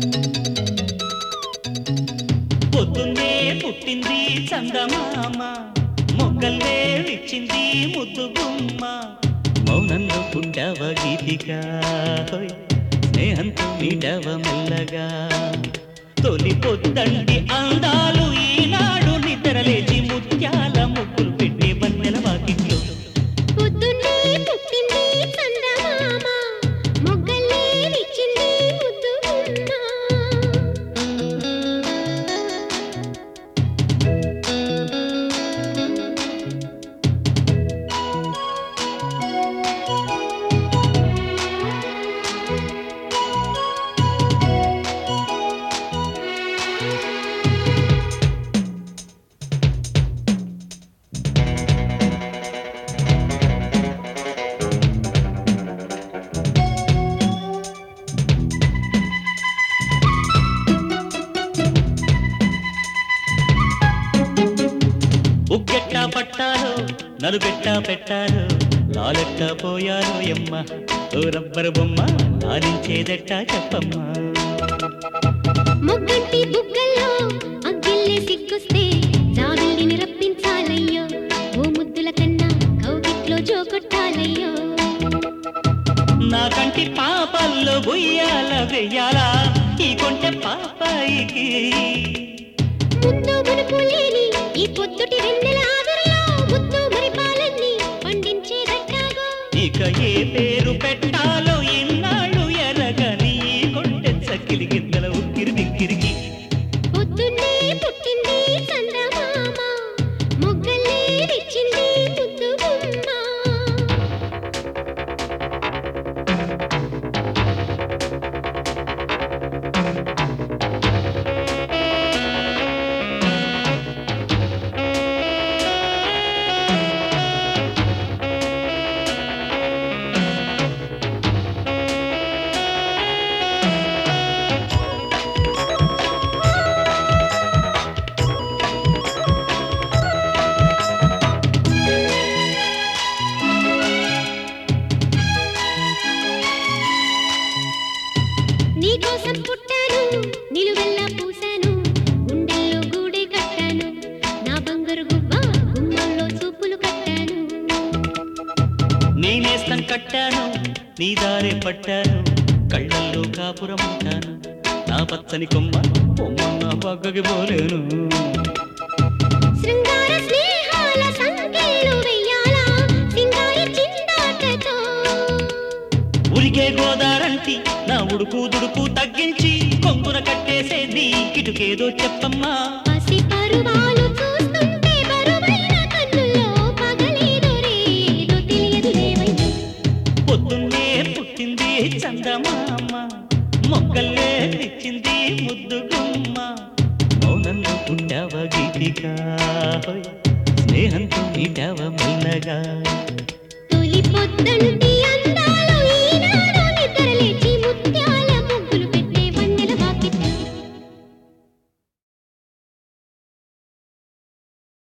పొద్దున్నే పుట్టింది చందమామ మొగ్గల్లే విచ్చింది ముద్దు గుమ్మ మౌనంలో పుట్టవ గీతిక హోయ్, స్నేహంతో మీటవ మెల్లగా తొలి పొద్దండి అందాలు ఈనాడు నిద్రలేచి ముత్యాల ముగ్గులు పెట్టే బన్నెల వాకిట్లో పొద్దున్నే పుట్టింది చందమామ మొగ్గల్లే విచ్చింది ముద్దు గుమ్మ ఉగ్గెట్ట పట్టాలో నలుగెట్ట పెట్టాలో లాలెట్ట పోయాలో ఎమ్మ ఓ రబ్బరు బొమ్మ లాలించేదెట్ట చెప్పమ్మా మొగ్గంటి బుగ్గల్లో అగ్గిల్లే సిగ్గొస్తే జాబిల్లిని రప్పించాలయ్యో ఓ ముద్దుల కన్నా కౌగిట్లో జోకొట్టాలయ్యో నా కంటి పాపల్లో బుయ్యాల వెయ్యాలా ఈ కొంటె పాపాయికి ముద్దు మునుపు లేని ఈ పొద్దుటి వెన్నెల ఆవిరిలో ముద్దు మరి పాలన్నీ పండించేదట్టాగో ఇక ఏ పేరు పెట్టాలో ఇన్నాళ్ళు ఎరగని ఈ కొంటె చక్కిలి గిద్దల ఉక్కిరి బిక్కిరికి పొద్దున్నే పుట్టింది చందమామ మొగ్గల్లే విచ్చింది ముద్దు గుమ్మ నీకోసం పుట్టాను నిలువెల్లా పూసాను గుండెల్లో గూడే కట్టాను నా బంగారు గువ్వ గుమ్మంలో చూపులు కట్టాను నేనేస్తం కట్టాను నీ దారే పట్టాను కళ్ళల్లో కాపురం ఉంటాను నా పచ్చని కొమ్మ కొమ్మ పక్కకి పోలేను శృంగార స్నేహాల సంఖ్యలు వెయ్యాలా సింగారి చిందాటతో ఉరికే గోదారంటి నా ఉడుకు దుడుకు తగ్గించి కొంగున కట్టేసేది కిటుకేదో చెప్పమ్మా పసి పరువాలు చూస్తుంటే బరువైన కన్నుల్లో పగలేదో రేదో తెలియదు లేవయ్యో పొద్దున్నే పుట్టింది చందమామ మొక్కల్లే ఇచ్చింది ముద్దు గుమ్మ మౌనంలో పుట్టావ గీతిక స్నేహంతో నీటావ మెల్లగా తొలి పొద్దండి